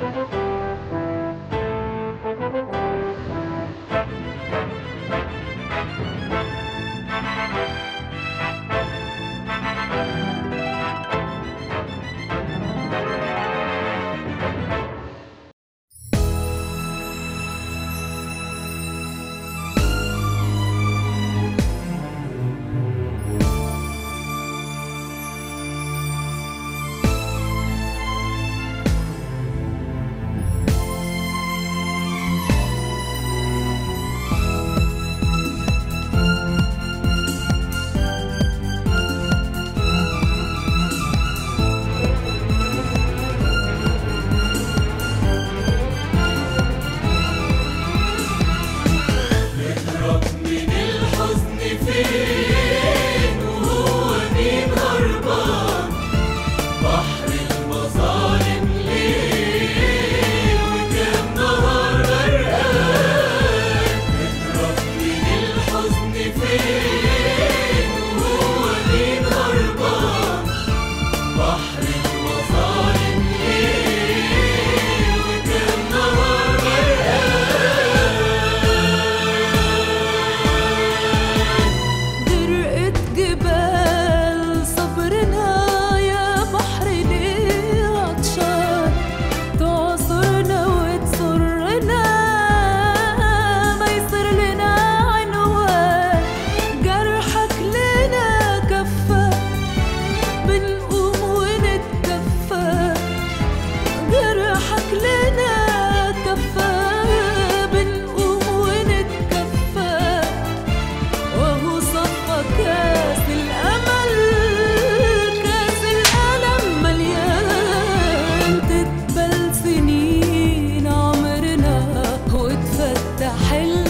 نهرب من الحزن فين وهو مين هربان بحر المظالم ليل وكم نهار غرقان نهرب من الحزن فين وهو مين هربان بحر المظالم ليل وكم نهار درقت جبال صبرنا يا بحر ليه عطشان تعصرنا وتسرنا ما يصير لنا عنوان جرحك لنا كفة بنقوم ونتدفى جرحك لنا كفة بنقوم ونتكفى وهو صفى كاس الأمل كاس الألم مليان تتبل سنين عمرنا وتفتح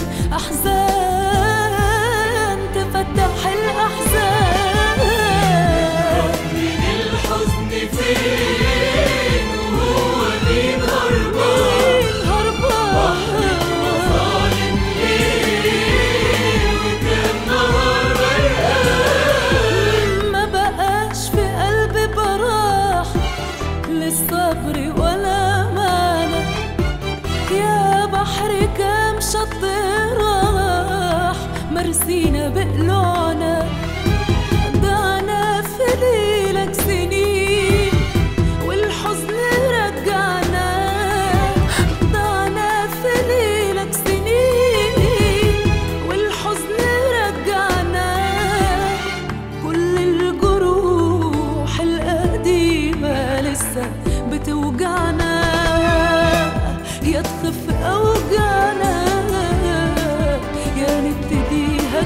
الأحزان تفتح الأحزان من الحزن فين وهو مين هربان هربان ظالم ليه وكم نهار غرقان ما بقاش في قلبي براح للصبر ولا معنى يا بحر كم شط راح مرسينا بقلوعنا ضعنا في ليلك سنين والحزن رجعنا ضعنا في ليلك سنين والحزن رجعنا كل الجروح القديمة لسه بتوجعنا يا تخف أوجعنا يا نبتديها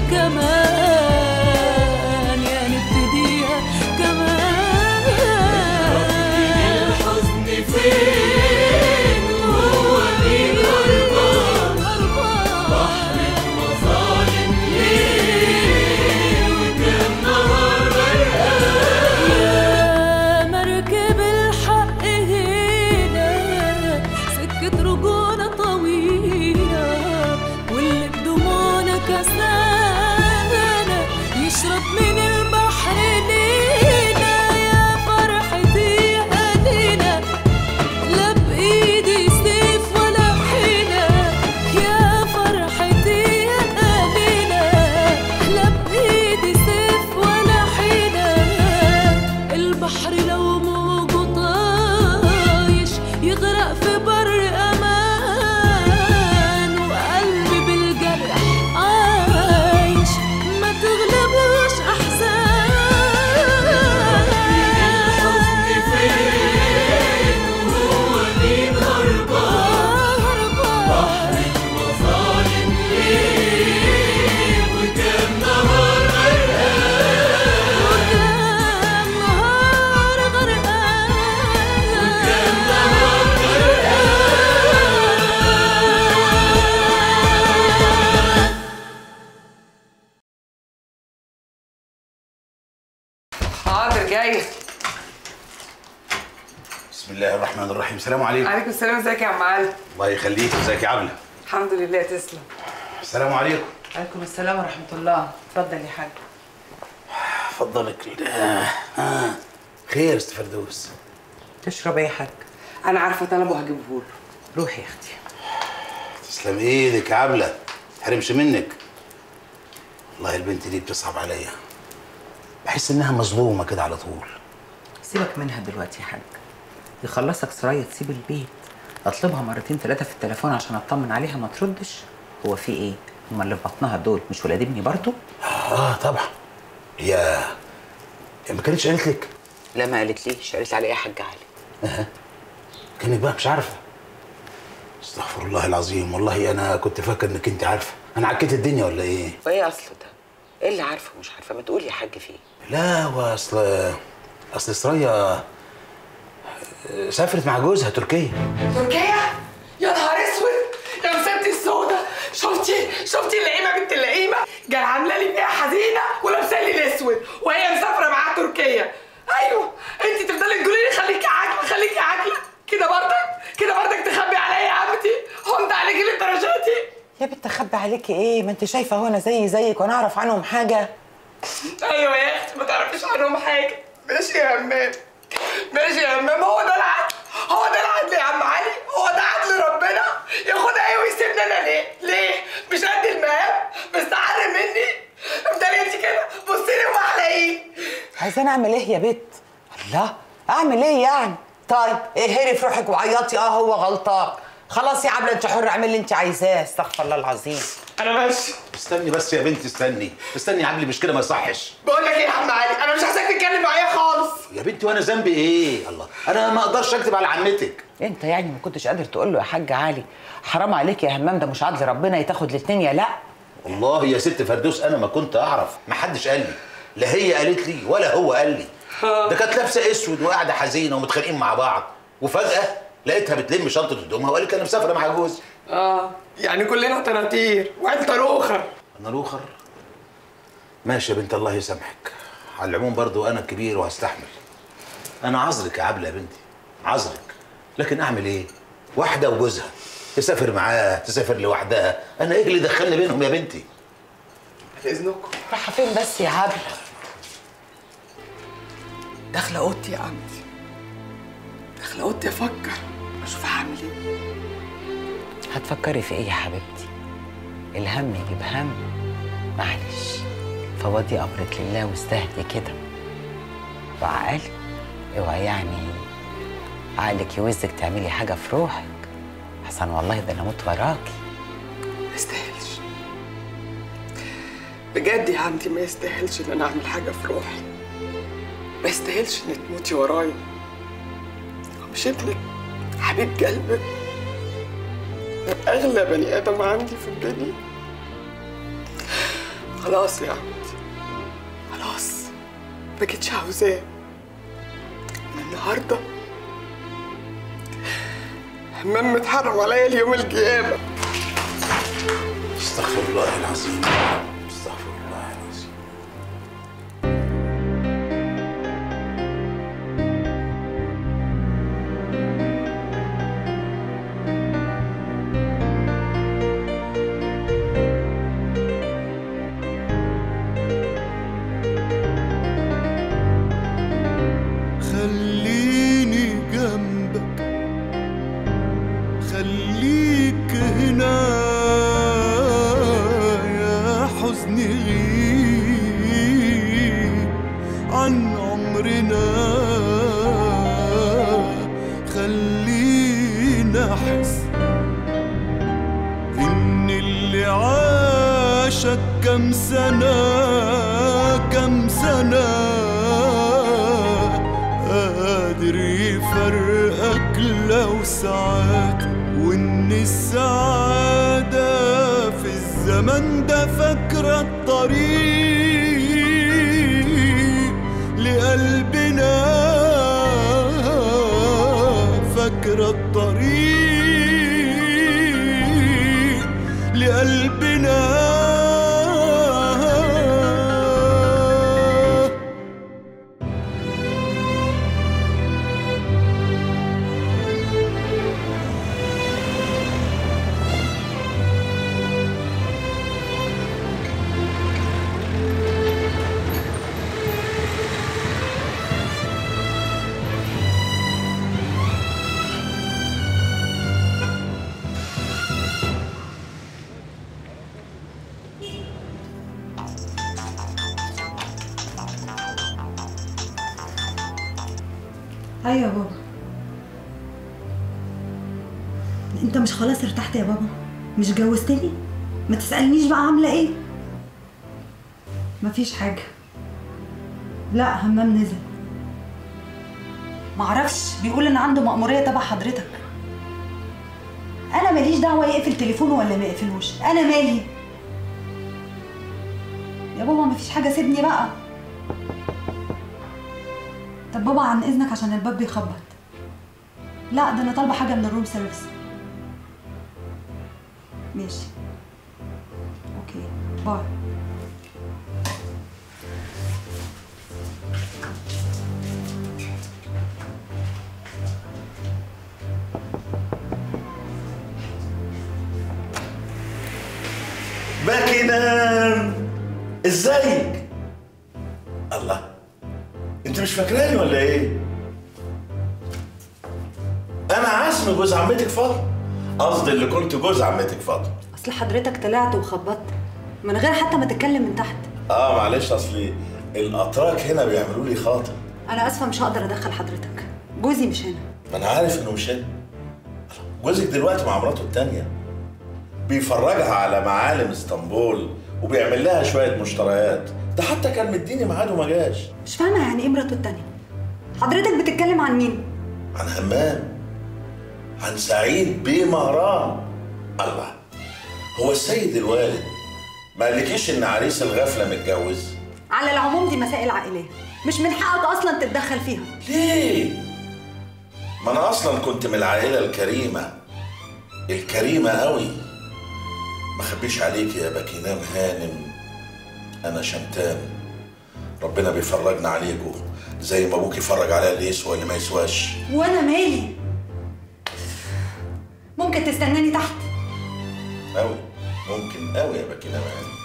كمان يا نبتديها كمان الحزن فين وهو مين هربان بحر المظالم ليه وكم نهار غرقان يا مركب الحق هنا سكة رجوعنا طويلة واللي بدموعنا كسانا يشرب من البحر لينا يا فرحتي أهلنا لا بإيدي سيف ولا حيلة يا فرحتي يا أهلنا لا بإيدي سيف ولا حيلة البحر لو موجه طايش يغرق في بر أمان وقلبي بالجرح عايش ما تغلبوش أحزان الحزن فين وهو مين هربان بحر المظالم ليه وكم نهار غرقان وكم نهار غرقان وكم نهار غرقان حاضر جاي بسم الله الرحمن الرحيم السلام عليكم عليكم السلام ازيك يا عم علي الله يخليك ازيك يا عبله الحمد لله تسلم السلام عليكم عليكم السلام ورحمة الله اتفضل يا حاج فضلك آه. آه. خير است فردوس تشرب ايه يا حاج انا عارفه طلبه هجيبه له روحي يا اختي تسلم ايدك يا عبله حرمش منك والله البنت دي بتصعب عليا بحس انها مظلومه كده على طول سيبك منها دلوقتي يا حاج يخلصك سرايا تسيب البيت اطلبها مرتين ثلاثه في التليفون عشان اطمن عليها ما تردش هو في ايه هما اللي في بطنها دول مش ولاد ابني برضو اه طبعا هي هي ما كانتش قالت لك لا ما قالتليش قالت لي على ايه يا حاج علي كانك بقى مش عارفه استغفر الله العظيم والله انا كنت فاكر انك انت عارفه انا عكيت الدنيا ولا ايه وايه اصله ده ايه اللي عارفه ومش عارفه ما تقول يا حاج فيه لا واصل اصل سرية سافرت مع جوزها تركيا تركيا يا نهار اسود يا مساتي السودا شفتي شفتي اللئيمه بنت اللئيمه جاي عامله لي فيها حزينه ولابسه لي الاسود وهي مسافره معاها تركيا ايوه انت تفضلي تقولي لي خليكي عاقله خليكي عاقله كده برضك كده برضك تخبي عليا يا عمتي هونت عليكي للدرجه دي يا بنت اخبي عليكي ايه ما انت شايفه هو انا زي زيك وانا اعرف عنهم حاجه ايوه يا اختي ما تعرفيش عنهم حاجه ماشي يا همام ماشي يا همام هو ده العدل هو ده العدل يا عم علي هو ده عدل ربنا ياخدها ايه ويسيبني انا ليه ليه مش قد المقام مستعر مني افضلي انت كده بصي لي ومعلقين عايزاني اعمل ايه يا بت الله اعمل ايه يعني طيب ايه هري في روحك وعيطي اه هو غلطان خلاص يا عبله انت حره اعملي اللي انت عايزاه استغفر الله العظيم انا ماشي استني بس يا بنتي استني استني يا عبلي مش كده ما يصحش بقول لك ايه يا عم علي انا مش عايزاك تتكلم معايا خالص يا بنتي وانا ذنبي ايه الله انا ما اقدرش اكتب على عمتك انت يعني ما كنتش قادر تقول له يا حاج علي حرام عليك يا همام ده مش عدل ربنا يتاخد الاثنين يا لا والله يا ست فردوس انا ما كنت اعرف ما حدش قال لي لا هي قالت لي ولا هو قال لي ده كانت لابسه اسود وقاعده حزينه ومتخانقين مع بعض وفجاه لقيتها بتلم شنطه هدومها وقالت انا مسافره مع جوزي اه يعني كلنا تناطير وانت روخر انا الاخر ماشي يا بنت الله يسامحك على العموم برضو انا كبير وهستحمل انا عذرك يا عبله يا بنتي عذرك لكن اعمل ايه واحده وجوزها تسافر معاه تسافر لوحدها انا ايه اللي دخلني بينهم يا بنتي باذنكم رايحه فين بس يا عبله داخله اوضتي يا عمتي داخله اوضتي افكر اشوف هعمل ايه هتفكري في ايه يا حبيبتي الهم يجيب هم معلش فوضي امرك لله واستهدي كده وعقلي اوعي يعني عقلك يوزك تعملي حاجه في روحك احسن والله ده انا اموت وراكي ما يستاهلش بجد يا عمتي ما يستاهلش ان انا اعمل حاجه في روحي ما يستاهلش انك تموتي ورايا هو مش ابنك حبيب قلبك اغلى بني ادم عندي في الدنيا خلاص يا عمتي خلاص ما بقتش عاوزاه من النهارده همام متحرم عليا اليوم القيامه استغفر الله العظيم استغفر الله العظيم خليني جنبك خليك هنا يا حزني غيب عن عمرنا خلينا احس ان اللي عاشك كم سنة كم سنة قادر يفرقك لو ساعات وان السعادة في الزمن ده فاكرة الطريق لقلبنا فاكرة الطريق لقلبنا ايوه يا بابا انت مش خلاص ارتحت يا بابا مش جوزتني ما تسالنيش بقى عامله ايه مفيش حاجه لا همام نزل معرفش بيقول ان عنده مأمورية تبع حضرتك انا ماليش دعوه يقفل تليفونه ولا ما يقفلوش انا مالي يا بابا مفيش حاجه سيبني بقى طب بابا عن اذنك عشان الباب بيخبط لا ده انا طالبه حاجه من الروم سيرفيس ماشي اوكي باي باكينام ازيك الله انت مش فاكراني ولا ايه انا عزم جوز عمتك فاطمه قصدي اللي كنت جوز عمتك فاطمه اصل حضرتك طلعت وخبطت من غير حتى ما تتكلم من تحت اه معلش اصلي الاتراك هنا بيعملوا لي خاطر انا اسفه مش هقدر ادخل حضرتك جوزي مش هنا ما انا عارف انه مش هنا جوزك دلوقتي مع مراته التانية بيفرجها على معالم اسطنبول وبيعمل لها شوية مشتريات ده حتى كان مديني ميعاد وما جاش مش فاهمه يعني ايه مراته التانية حضرتك بتتكلم عن مين عن همام عن سعيد بيه مهران الله هو السيد الوالد ما قالكيش ان عريس الغفله متجوز على العموم دي مسائل عائليه مش من حقك اصلا تتدخل فيها ليه ما انا اصلا كنت من العائله الكريمه الكريمه قوي ما خبيش عليك يا باكينام هانم انا شمتان ربنا بيفرجنا عليكم زي ما ابوك يفرج عليا اللي يسوى اللي ما يسواش وانا مالي ممكن تستناني تحت قوي ممكن قوي يا باكينام هانم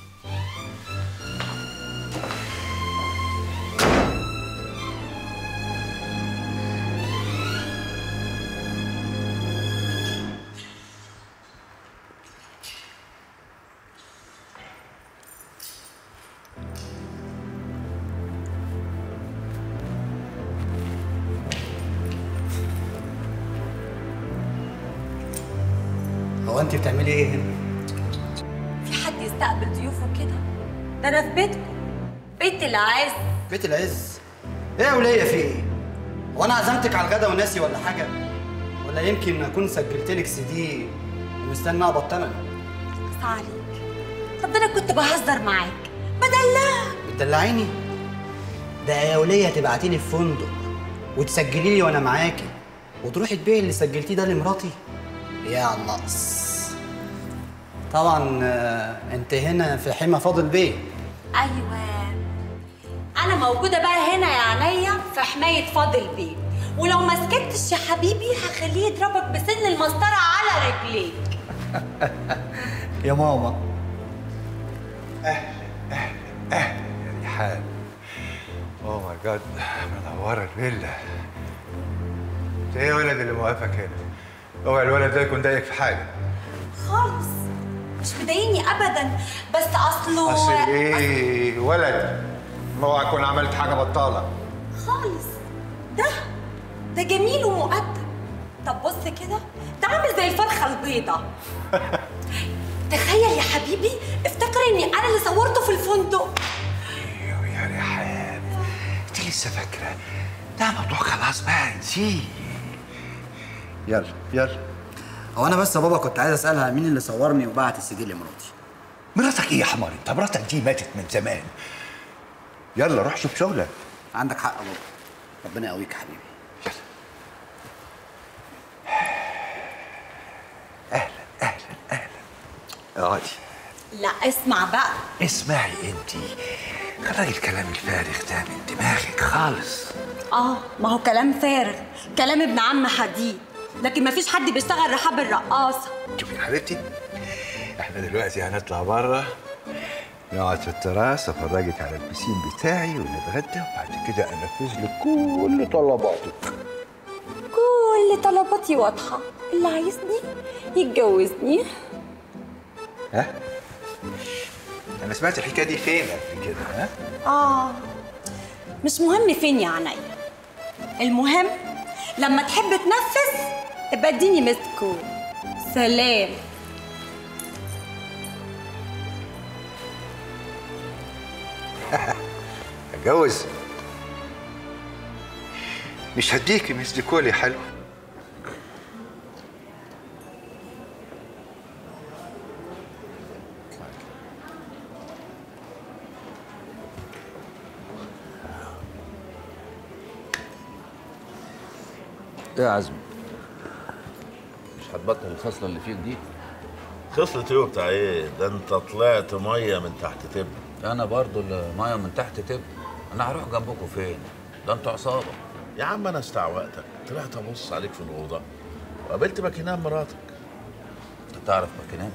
هو انت بتعملي ايه هنا؟ في حد يستقبل ضيوفه كده ده انا في بيتكم بيت العز بيت العز ايه يا وليه في ايه؟ هو انا عزمتك على الغدا وناسي ولا حاجه؟ ولا يمكن اكون سجلت لك سي دي ومستني اقبض تمنه بس عليك طب ده انا كنت بهزر معاك بدلعك بتدلعيني؟ ده يا وليه تبعتي لي في فندق وتسجلي لي وانا معاكي وتروحي تبيعي اللي سجلتيه ده لمراتي يا على النقص طبعا آه، انت هنا في حمى فاضل بيه ايوه انا موجوده بقى هنا يا عينيا في حمايه فاضل بيه ولو ما سكتش يا حبيبي هخليه يضربك بسن المسطره على رجليك يا ماما ريحان اوه ماي جاد منوره الفيلا انت ايه الولد اللي موقفك هنا؟ اوعى الولد ده يكون ضايقك في حاجه خالص مش مضايقني ابدا بس اصله اصل ايه ولد اوعى تكون عملت حاجه بطاله خالص ده ده جميل ومؤدب طب بص كده ده عامل زي الفرخه البيضه تخيل يا حبيبي افتكر اني انا اللي صورته في الفندق ايوه يا ريحان انت لسه فاكره ده موضوع خلاص بقى نسيه يلا يلا هو انا بس يا بابا كنت عايز اسالها مين اللي صورني وبعت السي دي لمراتي مراتك ايه يا حمار انت مراتك دي ماتت من زمان يلا روح شوف شغلك عندك حق يا بابا ربنا يقويك يا حبيبي اقعدي لا اسمع بقى اسمعي انت خرجي الكلام الفارغ ده من دماغك خالص اه ما هو كلام فارغ كلام ابن عم حديد لكن مفيش حد بيشتغل رحاب الرقاصه شوفي يا حبيبتي احنا دلوقتي هنطلع بره نقعد في التراس افرجك على البسين بتاعي ونتغدى وبعد كده انفذ لك كل طلباتك كل طلباتي واضحه اللي عايزني يتجوزني ها انا سمعت الحكايه دي فين قبل كده ها اه مش مهم فين يا عينيا المهم لما تحب تنفذ ابقى اديني ميست كول سلام اتجوز مش هديكي مثل كولي حلو ايه يا عزمي مش هتبطل الخصله اللي فيك دي خصلة ايه بتاع ايه؟ ده انت طلعت ميه من تحت تب انا برضو الميه من تحت تب انا هروح جنبكم فين ده انتوا عصابه يا عم انا استعوقتك طلعت ابص عليك في الاوضه وقابلت باكينام مراتك انت تعرف باكينام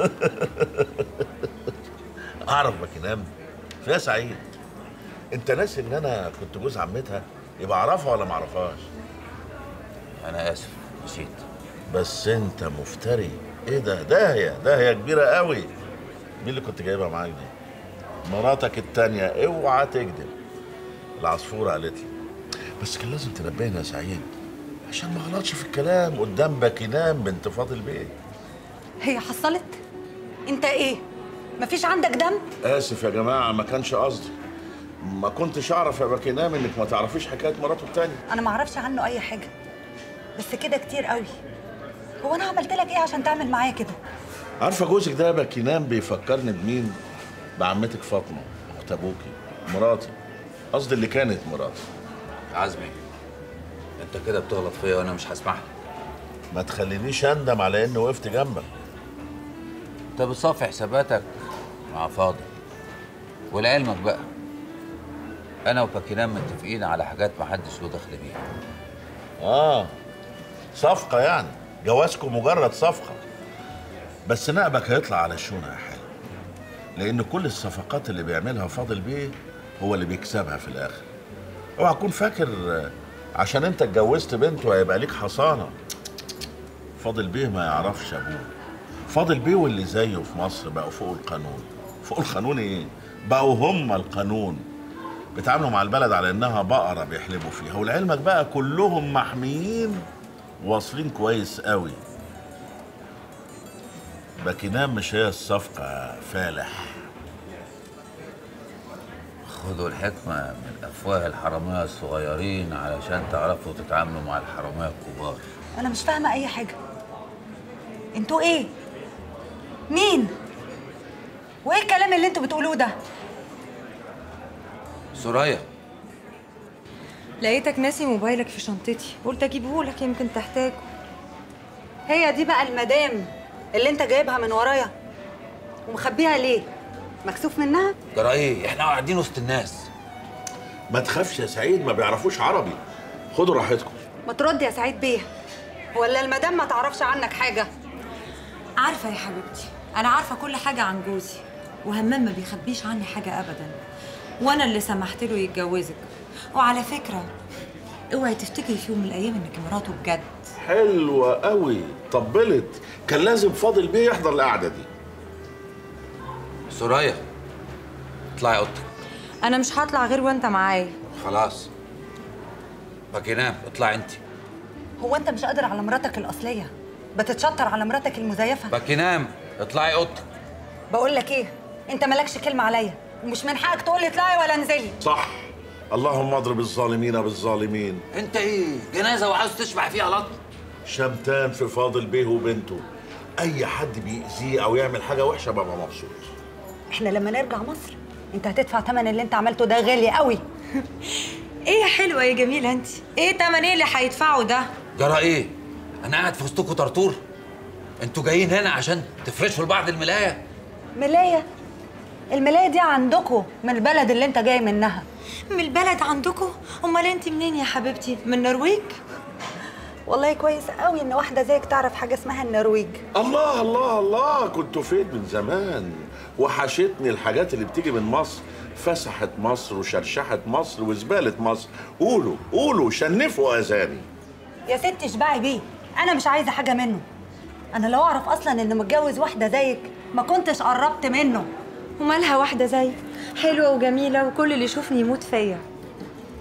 اعرف باكينام فيها سعيد انت ناسي ان انا كنت جوز عمتها يبقى اعرفها ولا ما اعرفهاش انا اسف نسيت بس انت مفتري ايه ده داهيه داهيه كبيره قوي مين اللي كنت جايبها معاك دي مراتك التانية اوعى تكذب العصفورة قالت لي بس كان لازم تنبهنا يا سعيد عشان ما غلطش في الكلام قدام باكينام بنت فاضل بيه هي حصلت انت ايه مفيش عندك دم اسف يا جماعه ما كانش قصدي ما كنتش اعرف يا باكينام انك ما تعرفيش حكايه مراته التانية انا ما اعرفش عنه اي حاجه بس كده كتير قوي هو انا عملت لك ايه عشان تعمل معايا كده عارفه جوزك ده يا باكينام بيفكرني بمين بعمتك فاطمه اخت ابوكي مراتي قصدي اللي كانت مراتي عزمي انت كده بتغلط فيا وانا مش هسمح لك ما تخلينيش اندم على اني وقفت جنبك انت بتصفي حساباتك مع فاضل ولعلمك بقى انا وباكينام متفقين على حاجات محدش له دخل بيها اه صفقه يعني جوازكم مجرد صفقه بس نقبك هيطلع على الشونه يا حلو لان كل الصفقات اللي بيعملها فاضل بيه هو اللي بيكسبها في الاخر اوعى تكون فاكر آه، عشان انت اتجوزت بنته هيبقى ليك حصانه فاضل بيه ما يعرفش ابوه فاضل بيه واللي زيه في مصر بقوا فوق القانون فوق القانون ايه بقوا هم القانون بيتعاملوا مع البلد على انها بقره بيحلبوا فيها ولعلمك بقى كلهم محميين واصلين كويس قوي باكينام مش هي الصفقه فالح خدوا الحكمة من أفواه الحرامية الصغيرين علشان تعرفوا تتعاملوا مع الحرامية الكبار انا مش فاهمه اي حاجه انتوا ايه مين وايه الكلام اللي انتوا بتقولوه ده سوريا لقيتك ناسي موبايلك في شنطتي قلت اجيبه لك يمكن تحتاجه هي دي بقى المدام اللي انت جايبها من ورايا ومخبيها ليه مكسوف منها جرى ايه؟ احنا قاعدين وسط الناس ما تخافش يا سعيد ما بيعرفوش عربي خدوا راحتكم ما ترد يا سعيد بيه ولا المدام ما تعرفش عنك حاجه عارفه يا حبيبتي انا عارفه كل حاجه عن جوزي وهمام ما بيخبيش عني حاجه ابدا وانا اللي سمحت له يتجوزك وعلى فكره اوعي تفتكري في يوم من الايام انك مراته بجد حلوه قوي طبلت كان لازم فاضل بيه يحضر القعده دي سوريا اطلعي اوضتك انا مش هطلع غير وانت معايا خلاص باكينام اطلعي انت هو انت مش قادر على مراتك الاصليه بتتشطر على مراتك المزيفه باكينام اطلعي اوضتك بقول لك ايه انت مالكش كلمه عليا ومش من حقك تقول لي اطلعي ولا انزلي صح اللهم اضرب الظالمين بالظالمين انت ايه جنازه وعاوز تشبع فيها لط شمتان في فاضل بيه وبنته اي حد بيأذيه او يعمل حاجه وحشه ببقى مبسوط احنا لما نرجع مصر انت هتدفع ثمن اللي انت عملته ده غالي قوي ايه يا حلوه يا جميله انت ايه تمن ايه اللي هيدفعه ده جرى ايه؟ انا قاعد في وسطكم طرطور انتوا جايين هنا عشان تفرشوا لبعض الملايه ملايه الملايه دي عندكم من البلد اللي انت جاي منها من البلد عندكم امال انت منين يا حبيبتي من النرويج والله كويس قوي ان واحده زيك تعرف حاجه اسمها النرويج الله الله الله كنتوا فين من زمان وحشتني الحاجات اللي بتيجي من مصر فسحت مصر وشرشحت مصر وزبالة مصر قولوا قولوا شنفوا اذاني يا ستي اشبعي بيه انا مش عايزه حاجه منه انا لو اعرف اصلا انه متجوز واحده زيك ما كنتش قربت منه ومالها واحده زي حلوه وجميله وكل اللي يشوفني يموت فيا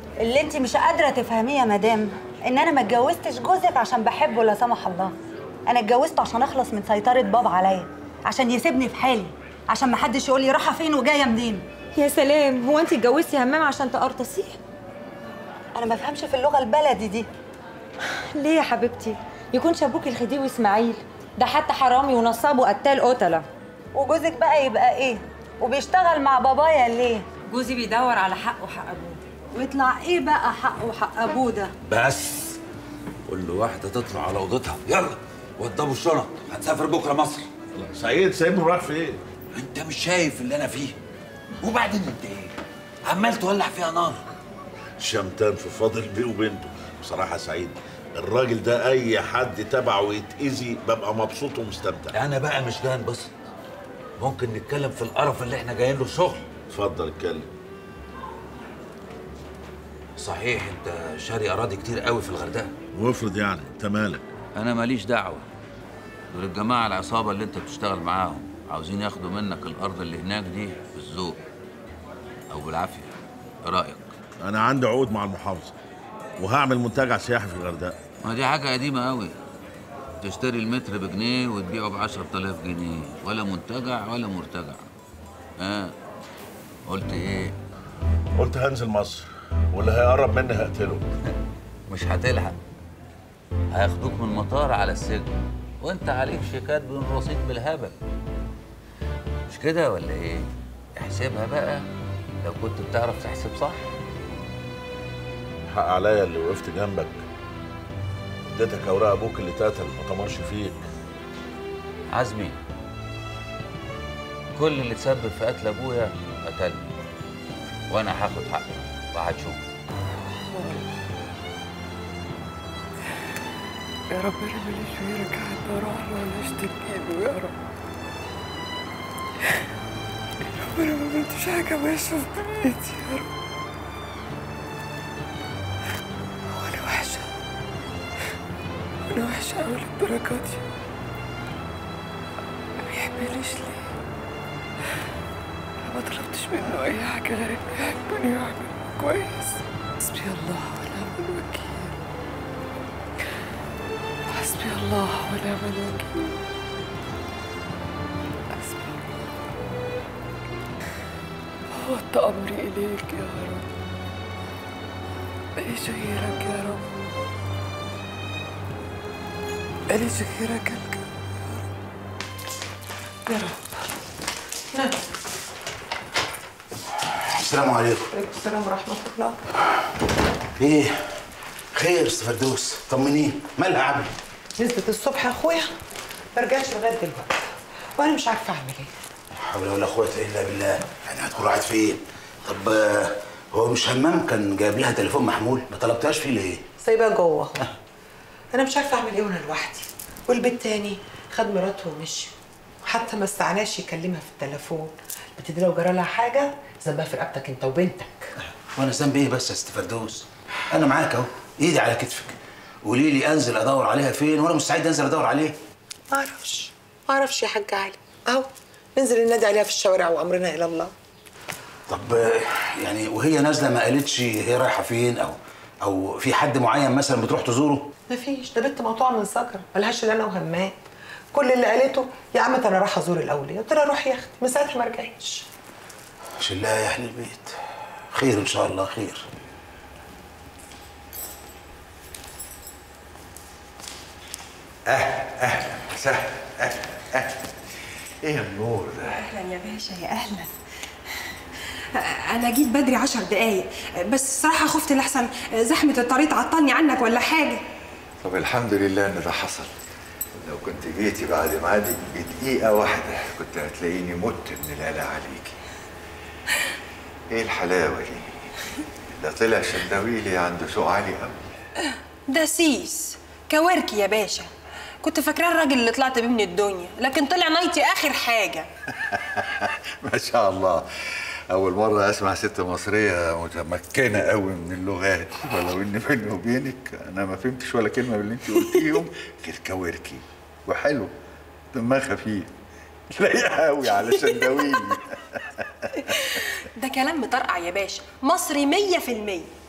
اللي انت مش قادره تفهميه يا مدام ان انا ما اتجوزتش جوزك عشان بحبه لا سمح الله انا اتجوزته عشان اخلص من سيطره بابا عليا عشان يسيبني في حالي عشان ما حدش يقول لي رايحه فين وجايه منين يا سلام هو انت اتجوزتي همام عشان تقرطصيه انا ما بفهمش في اللغه البلدي دي ليه يا حبيبتي يكون شابوك الخديوي اسماعيل ده حتى حرامي ونصاب وقتال قتله وجوزك بقى يبقى ايه وبيشتغل مع بابايا ليه جوزي بيدور على حقه وحق ابوه ويطلع ايه بقى حقه وحق ابوه ده بس كل واحدة تطلع على أوضتها يلا وضبوا الشنط هنسافر بكرة مصر سعيد سايبني رايح فين؟ أنت مش شايف اللي أنا فيه وبعدين أنت إيه؟ عمال تولع فيها نار شمتان في فاضل بيه وبنته بصراحة سعيد الراجل ده أي حد تبعه يتأذي ببقى مبسوط ومستمتع أنا بقى مش جاي انبسط ممكن نتكلم في القرف اللي إحنا جايين له الشغل اتفضل اتكلم صحيح أنت شاري أراضي كتير قوي في الغردقة وافرض يعني أنت مالك أنا ماليش دعوة دول الجماعة العصابة اللي أنت بتشتغل معاهم عاوزين ياخدوا منك الأرض اللي هناك دي بالذوق أو بالعافية إيه رأيك؟ أنا عندي عقود مع المحافظة وهعمل منتجع سياحي في الغردقة ما دي حاجة قديمة قوي تشتري المتر بجنيه وتبيعه ب 10000 جنيه ولا منتجع ولا مرتجع ها قلت ايه قلت هنزل مصر واللي هيقرب مني هقتله مش هتلحق هياخدوك من المطار على السجن وانت عليك شيكات بين رصيد بالهبل مش كده ولا ايه احسبها بقى لو كنت بتعرف تحسب صح حق عليا اللي وقفت جنبك اديتك اوراق ابوك اللي اتقتل ما طمرش فيك عزمي كل اللي تسبب في قتل ابويا قتلني وانا هاخد حقي وهتشوف يا رب انا ماليش غيرك حد اروح له ولا اشتكي له يا رب يا رب انا ما عملتش حاجه وحشه في دنيتي يا رب هو انا وحشه انا وحشه قوي للدرجه دي ما بيحبنيش ليه انا ما طلبتش منه اي حاجه غير انه يحبني ويعمل كويس حسبي الله ونعم الوكيل حسبي الله ونعم الوكيل حسبي الله فوضت أمري إليك يا رب ماليش غيرك يا رب ماليش غيرك الك يا رب يا رب السلام عليكم عليكم السلام ورحمة الله ايه خير استاذ فردوس طمنيه مالها عبد نزلت الصبح يا أخويا ما رجعتش لغاية دلوقتي وأنا مش عارفة أعمل إيه حول ولا قوة إلا بالله يعني هتكون راحت فين؟ طب آه، هو مش همام كان جايب لها تليفون محمول ما طلبتهاش فيه ليه؟ سايباه جوه اهو انا مش عارفه اعمل ايه وانا لوحدي والبيت تاني خد مراته ومشي وحتى ما استعناش يكلمها في التليفون البت دي لو جرى لها حاجه ذنبها في رقبتك انت وبنتك وانا ذنبي ايه بس يا ست فردوس؟ انا معاك اهو ايدي على كتفك قولي لي انزل ادور عليها فين وانا مستعد انزل ادور عليه ما اعرفش ما اعرفش يا حاج علي اهو ننزل ننادي عليها في الشوارع وامرنا الى الله طب آه، يعني وهي نازله ما قالتش هي رايحه فين او او في حد معين مثلا بتروح تزوره؟ مفيش ده بنت مقطوعه من سكر ملهاش الا انا وهمام كل اللي قالته يا عم انا رايحه ازور الاولياء قلت لها روحي يا اختي من ساعتها ما رجعتش شلها يا اهل البيت خير ان شاء الله خير اهلا اهلا وسهلا اهلا اهلا ايه النور ده اهلا يا باشا يا اهلا انا جيت بدري عشر دقايق بس الصراحه خفت لحسن زحمه الطريق تعطلني عنك ولا حاجه طب الحمد لله ان ده حصل لو كنت جيتي بعد ميعادك بدقيقة واحدة كنت هتلاقيني مت من القلق عليكي ايه الحلاوة دي ده طلع شندويلي عنده سوق عالي قوي ده سيس كواركي يا باشا كنت فاكراه الراجل اللي طلعت بيه من الدنيا لكن طلع نايتي اخر حاجه ما شاء الله أول مرة أسمع ست مصرية متمكنة قوي من اللغات ولو إن بيني وبينك أنا ما فهمتش ولا كلمة من اللي أنت قلتيهم غير كواركي وحلو دمها خفيف لايقة قوي على شندويلي ده كلام مطرقع يا باشا مصري مية في المية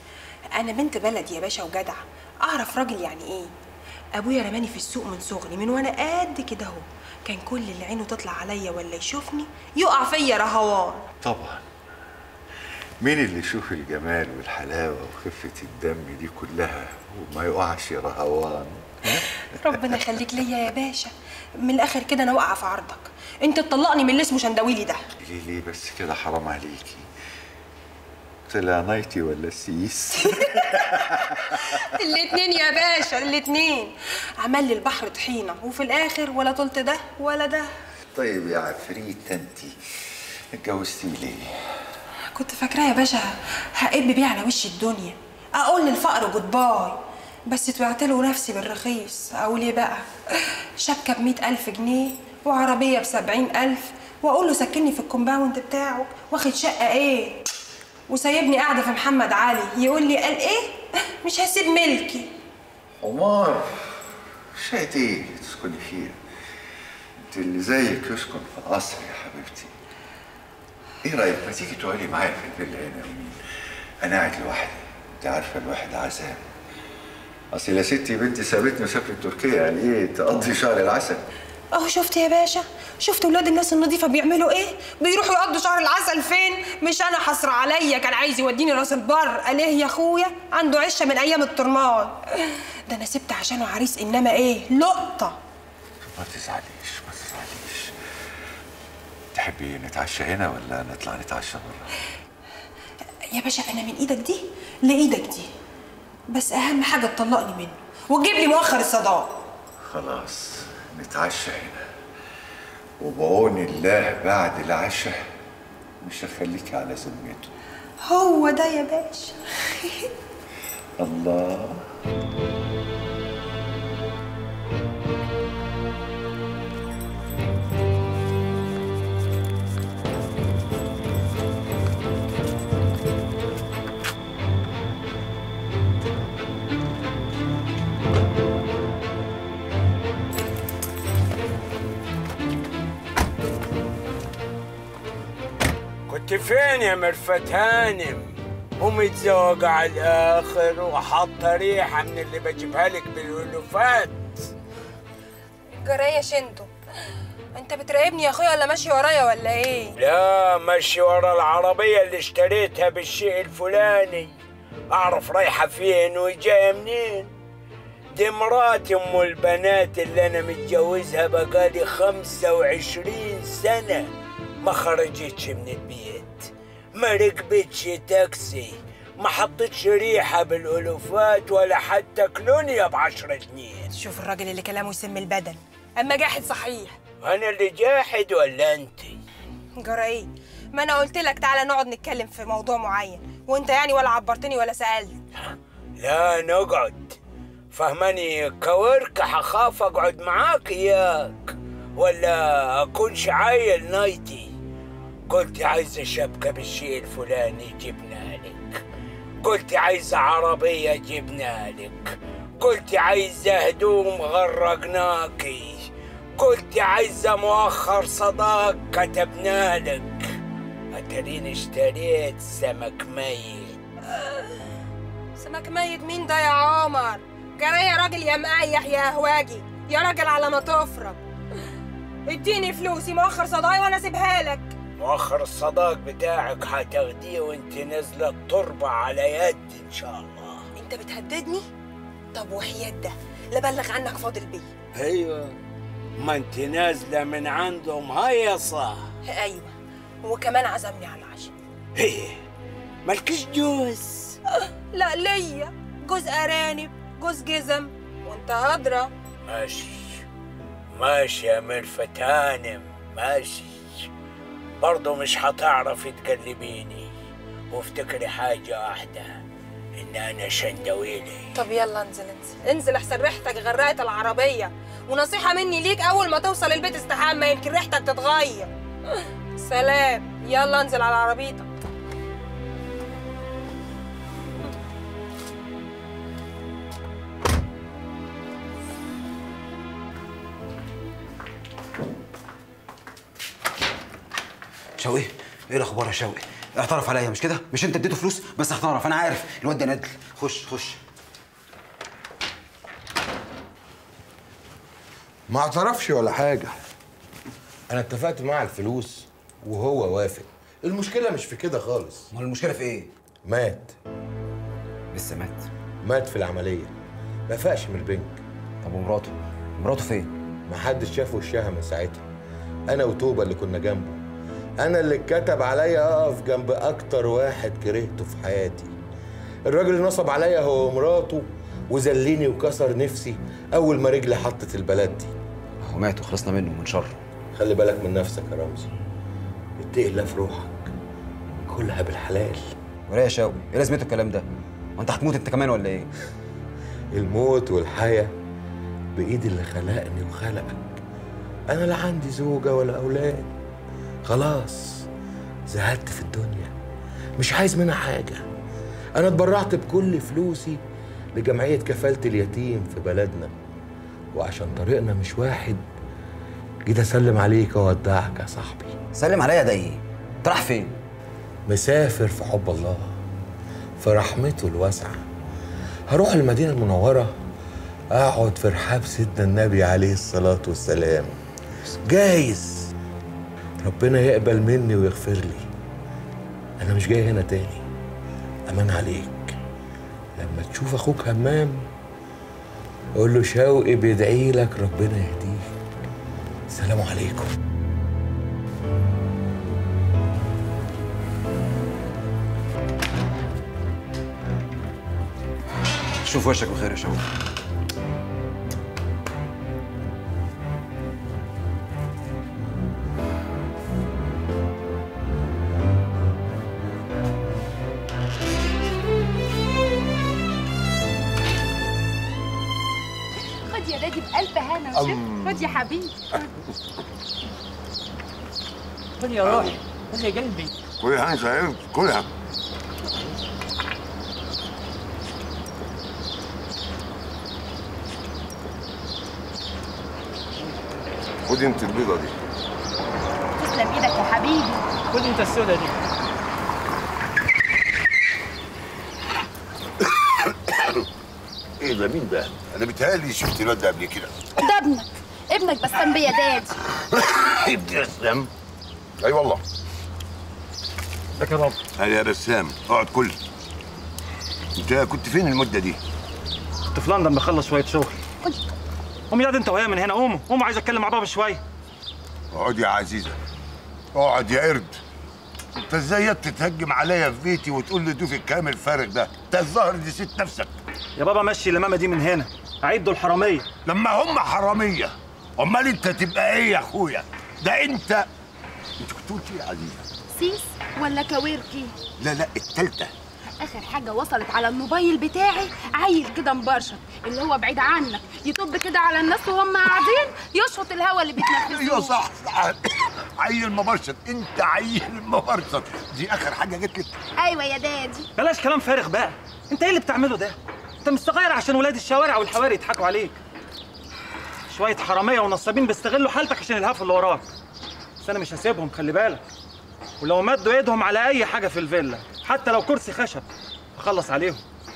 انا بنت بلد يا باشا وجدع اعرف راجل يعني ايه ابويا رماني في السوق من صغري من وانا قد كده اهو كان كل اللي عينه تطلع عليا ولا يشوفني يقع فيا رهوان طبعا مين اللي يشوف الجمال والحلاوة وخفة الدم دي كلها وما يقعش رهوان ربنا يخليك ليا يا باشا من الاخر كده انا واقعه في عرضك انت تطلقني من اللي اسمه شندويلي ده ليه ليه بس كده حرام عليكي طلع نايتي ولا سيس الاتنين يا باشا الاتنين عمل لي البحر طحينه وفي الاخر ولا طلت ده ولا ده طيب يا عفريت انتي اتجوزتي ليه كنت فاكراه يا باشا هقب بيه على وش الدنيا اقول للفقر جود باي بس طلعت له نفسي بالرخيص اقول ايه بقى شبكه بمئة ألف جنيه وعربيه بسبعين ألف واقول له سكنني في الكومباوند بتاعه واخد شقه ايه وسايبني قاعده في محمد علي يقول لي قال ايه مش هسيب ملكي عمار شقة ايه تسكني فيها انت اللي زيك يسكن في قصر يا حبيبتي ايه رايك ما تيجي تقعدي معايا في الفيلا هنا يومين انا قاعد لوحدي انت عارفه الواحد عذاب اصل يا ستي بنتي سابتني وسافرت تركيا يعني ايه تقضي شهر العسل اهو شفت يا باشا شفت ولاد الناس النظيفه بيعملوا ايه بيروحوا يقضوا شهر العسل فين مش انا حصر عليا كان عايز يوديني راس البر قال ايه يا اخويا عنده عشه من ايام الطرمان ده انا سبت عشانه عريس انما ايه لقطه ما تزعليش ما تزعليش تحبي نتعشى هنا ولا نطلع نتعشى بره يا باشا انا من ايدك دي لايدك دي بس اهم حاجه تطلقني منه وتجيب لي مؤخر الصداق خلاص نتعشى هنا وبعون الله بعد العشاء مش هخليكي على ذمته هو ده يا باشا الله كنت فين يا مرفت هانم ومتزوجة على الآخر وحاطة ريحة من اللي بجيبها لك بالألوفات جرايه شنتو انت بتراقبني يا اخويا ولا ماشي ورايا ولا ايه لا ماشي ورا العربية اللي اشتريتها بالشيء الفلاني أعرف رايحة فين وجاية منين دي مراتي أم البنات اللي أنا متجوزها بقالي خمسة وعشرين سنة ما خرجتش من البيت ما ركبتش تاكسي ما حطتش ريحة بالألوفات ولا حتى كلونيا بعشرة جنيه شوف الراجل اللي كلامه يسم البدن اما جاحد صحيح أنا اللي جاحد ولا أنت؟ جرى ايه ما انا قلت لك تعالى نقعد نتكلم في موضوع معين وانت يعني ولا عبرتني ولا سالت لا نقعد فهماني كوركة حخاف أقعد معاك إياك ولا أكونش عايل نايتي قلت عايزة شبكة بالشيء الفلاني جبناها لك قلت عايزة عربية جبناها لك قلت عايزة هدوم غرقناكي قلت عايزة مؤخر صداق كتبنا لك أتريني اشتريت سمك ميت سمك ميت مين ده يا عمر جرى يا راجل يا مقيح يا هواجي يا راجل على ما تفرج اديني فلوسي مؤخر صداي وانا اسيبها لك مؤخر الصداق بتاعك هتاخديه وانت نازلة التربة على يد إن شاء الله انت بتهددني طب وحياة ده لا بلغ عنك فاضل بيه أيوة ما انت نازلة من عندهم هيصة ايوه وكمان عزمني على العشاء ايه مالكش جوز لا ليا جوز ارانب جوز جزم وانت هدرة ماشي ماشي يا مرفت هانم ماشي برضه مش هتعرفي تقلبيني وافتكري حاجة واحدة إن أنا شندويلي طب يلا انزل انزل انزل احسن ريحتك غرقت العربية ونصيحة مني ليك أول ما توصل البيت استحمى يمكن ريحتك تتغير سلام يلا انزل على عربيتك شوقي ايه الاخبار يا شوقي اعترف عليا مش كده مش انت اديته فلوس بس اعترف انا عارف الواد ده ندل خش خش ما اعترفش ولا حاجة أنا اتفقت معاه على الفلوس وهو وافق المشكلة مش في كده خالص امال المشكلة في إيه؟ مات لسه مات مات في العملية ما فاقش من البنك طب ومراته؟ مراته فين؟ ما حدش شاف وشها من ساعتها أنا وتوبة اللي كنا جنبه أنا اللي اتكتب عليا أقف جنب أكتر واحد كرهته في حياتي الراجل اللي نصب عليا هو ومراته وذلني وكسر نفسي أول ما رجلي حطت البلد دي هو مات وخلصنا منه من شره خلي بالك من نفسك يا رمزي اتقي الله في روحك كلها بالحلال ولا يا شوقي ايه لازمته الكلام ده؟ وانت هتموت انت كمان ولا ايه؟ الموت والحياة بإيد اللي خلقني وخلقك أنا لا عندي زوجة ولا أولاد خلاص زهدت في الدنيا مش عايز منها حاجة أنا اتبرعت بكل فلوسي لجمعية كفالة اليتيم في بلدنا وعشان طريقنا مش واحد جيت أسلم عليك وأودعك يا صاحبي سلم عليا ده ايه؟ انت رايح فين؟ مسافر في حب الله في رحمته الواسعة هروح المدينة المنورة أقعد في رحاب سيدنا النبي عليه الصلاة والسلام جايز ربنا يقبل مني ويغفر لي أنا مش جاي هنا تاني أمان عليك لما تشوف أخوك همام قول له شوقي بيدعي لك ربنا يهديك السلام عليكم شوف وشك بخير يا شوقي خد يا دادي بألف هنا وشف أم. خد يا حبيبي خد يا روحي خد يا قلبي كلها انت عرفت كلها خدي انت البيضه دي تسلم ايدك يا حبيبي خد انت السودا دي ايه ده مين ده؟ انا بيتهيألي شفت الواد ده قبل كده ده ابنك ابنك بسام بيه يا دادي ابني اسلام اي والله لك يا بابا هلا يا بسام اقعد كل انت كنت فين المده دي؟ كنت في لندن بخلص شويه شغل قوم يا دي انت وهي من هنا قوموا قوموا عايز اتكلم مع بابا شويه اقعد يا عزيزه اقعد يا قرد انت ازاي تتهجم عليا في بيتي وتقول لي دوفي الكلام الفارغ ده انت الظاهر نسيت نفسك يا بابا مشي الامامه دي من هنا عيب دول حراميه لما هم حراميه امال انت تبقى ايه يا اخويا ده انت انت كنت قلت ايه يا عزيزه سيس ولا كاويركي لا لا التالتة اخر حاجه وصلت على الموبايل بتاعي عيل كده مبرشط اللي هو بعيد عنك يطب كده على الناس وهم قاعدين يشفط الهوا اللي بيتنفسوه ايوه صح صح عيل مبرشط انت عيل مبرشط دي اخر حاجه جت لك ايوه يا دادي بلاش كلام فارغ بقى انت ايه اللي بتعمله ده انت مستغير عشان ولاد الشوارع والحواري يضحكوا عليك شويه حراميه ونصابين بيستغلوا حالتك عشان الهفوا اللي وراك بس انا مش هسيبهم خلي بالك ولو مدوا ايدهم على اي حاجه في الفيلا حتى لو كرسي خشب اخلص عليهم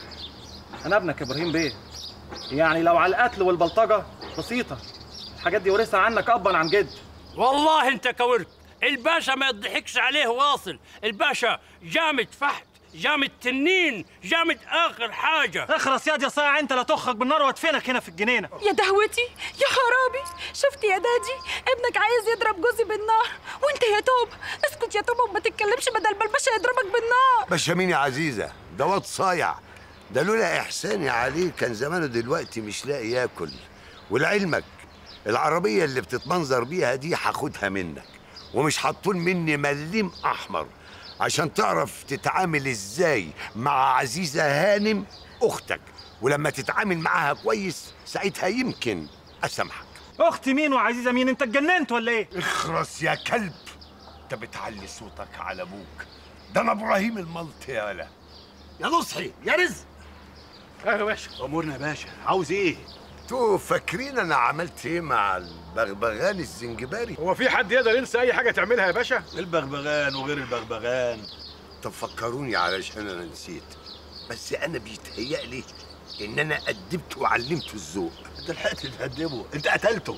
انا ابنك ابراهيم بيه يعني لو على القتل والبلطجه بسيطه الحاجات دي ورثها عنك ابا عن جد والله انت كورت الباشا ما يضحكش عليه واصل الباشا جامد فحت جامد تنين جامد اخر حاجه اخرس ياض يا صايع انت لا تخرج بالنار وادفنك هنا في الجنينه يا دهوتي يا خرابي شفت يا دادي ابنك عايز يضرب جوزي بالنار وانت يا توب اسكت يا توب وما تتكلمش بدل ما الباشا يضربك بالنار باشا مين يا عزيزه ده واد صايع ده لولا احساني عليه كان زمانه دلوقتي مش لاقي ياكل ولعلمك العربيه اللي بتتمنظر بيها دي هاخدها منك ومش هتطول مني مليم احمر عشان تعرف تتعامل ازاي مع عزيزه هانم اختك ولما تتعامل معاها كويس ساعتها يمكن اسامحك اختي مين وعزيزه مين انت اتجننت ولا ايه اخرس يا كلب انت بتعلي صوتك على ابوك ده انا ابراهيم الملط يا ولا يا نصحي يا رزق ايوه يا باشا امورنا يا باشا عاوز ايه انتوا فاكرين انا عملت ايه مع البغبغان الزنجباري هو في حد يقدر ينسى اي حاجه تعملها يا باشا البغبغان وغير البغبغان طب فكروني علشان انا نسيت بس انا بيتهيألي ان انا ادبته وعلمته الذوق انت لحقت تهدمه انت قتلته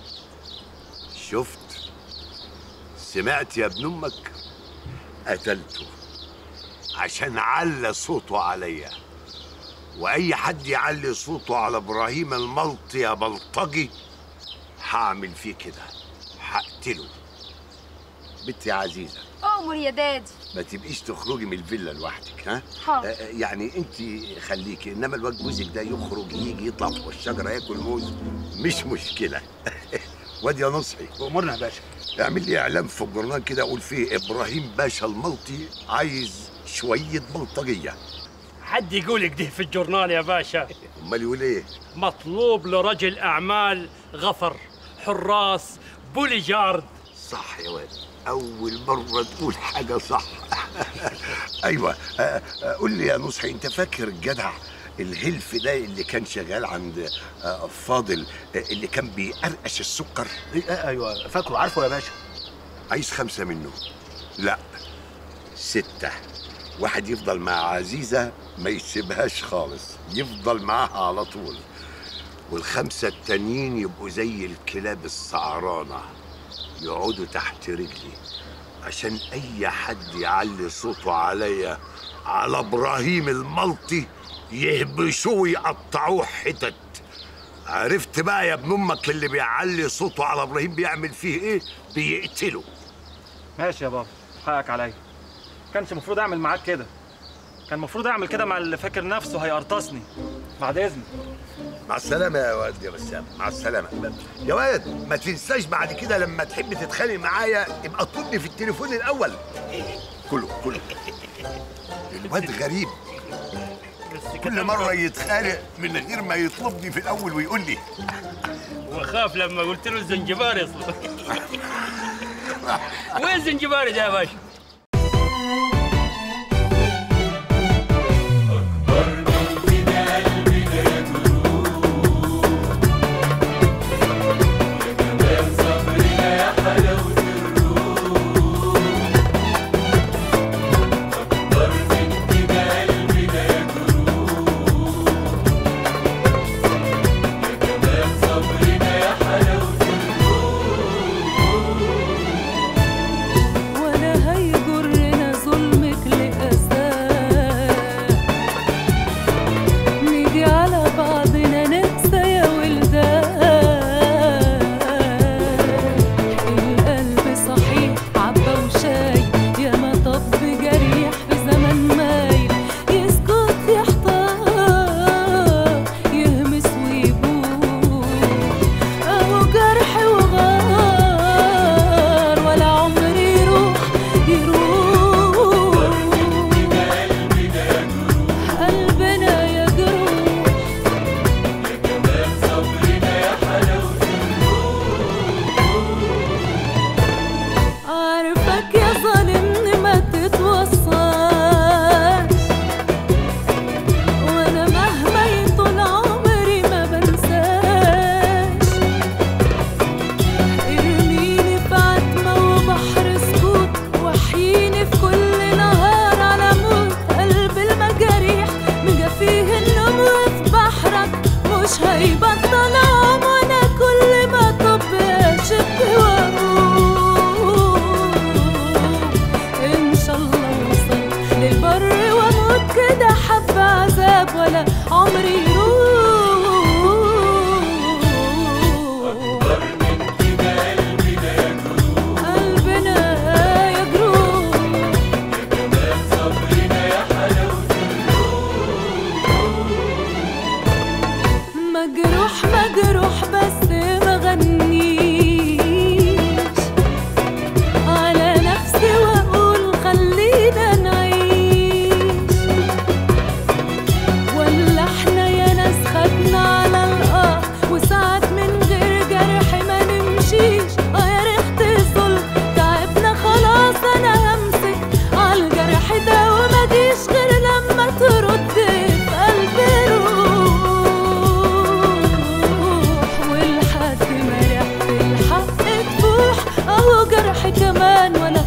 شفت سمعت يا ابن امك قتلته عشان على صوته عليا واي حد يعلي صوته على ابراهيم الملطي يا بلطجي هعمل فيه كده هقتله بنتي عزيزه أؤمر يا دادي ما تبقيش تخرجي من الفيلا لوحدك ها حاضر. آه، آه، يعني انت خليكي انما الواد جوزك ده يخرج يجي يطلع فوق الشجره ياكل موز مش مشكله واد يا نصحي امرنا يا باشا اعمل لي اعلان في الجورنال كده اقول فيه ابراهيم باشا الملطي عايز شويه بلطجيه حد يقول كده في الجورنال يا باشا امال يقول ايه مطلوب لرجل اعمال غفر حراس بوليجارد صح يا واد اول مره تقول حاجه صح ايوه آه، آه، قول لي يا نصحي انت فاكر الجدع الهلف ده اللي كان شغال عند آه، فاضل آه، اللي كان بيقرقش السكر ايوه فاكره عارفه يا باشا عايز خمسه منه لا سته واحد يفضل مع عزيزه ما يسيبهاش خالص يفضل معاها على طول والخمسه التانيين يبقوا زي الكلاب السعرانه يقعدوا تحت رجلي عشان اي حد يعلي صوته عليا على ابراهيم الملطي يهبشوه ويقطعوه حتت عرفت بقى يا ابن امك اللي بيعلي صوته على ابراهيم بيعمل فيه ايه بيقتله ماشي يا بابا حقك عليا كانش المفروض اعمل معاك كده كان المفروض اعمل كده مع اللي فاكر نفسه هيقرطصني بعد اذنك مع السلامة يا واد يا بسام مع السلامة يا واد ما تنساش بعد كده لما تحب تتخانق معايا يبقى اطلبني في التليفون الأول كله كله الواد غريب كل مرة يتخانق من غير ما يطلبني في الأول ويقول لي وخاف لما قلت له الزنجبار يصل وين الزنجبار ده يا باشا ولا هيجرنا ظلمك لأساه نيجي على بعضنا ننسى يا ولدان القلب صحيح عبى وشاي يا ما طب جريح في زمن مايل يسكت يحتار يهمس ويبوح اهو جرح وغار ولا عمر يروح يروح قلبنا يا جروح عارفك يا ظالمني ما تتوصاش وانا مهما يطول عمري ما بنساش ارميني في عتمة وبحر سكوت وحيني في كل نهار على موت قلب المجاريح مجفيه النوم وفي بحرك مش هيبطل عم وانا كل ما طب اشد واروح ان شاء الله اوصل للبر واموت كده حب عذاب ولا عمري يروح قلبنا يا جروح مجروح مجروح بس ما غنيش على نفسي واقول خلينا نعيش ولا احنا يا ناس خدنا على الارض وساعات من غير جرح ما نمشيش اه يا ريحة الظلم تعبنا خلاص انا همسك على الجرح ده وما جيش غير لما ترد في قلبي روح ولحد ما ريحة الحق تفوح اهو جرح كمان ولا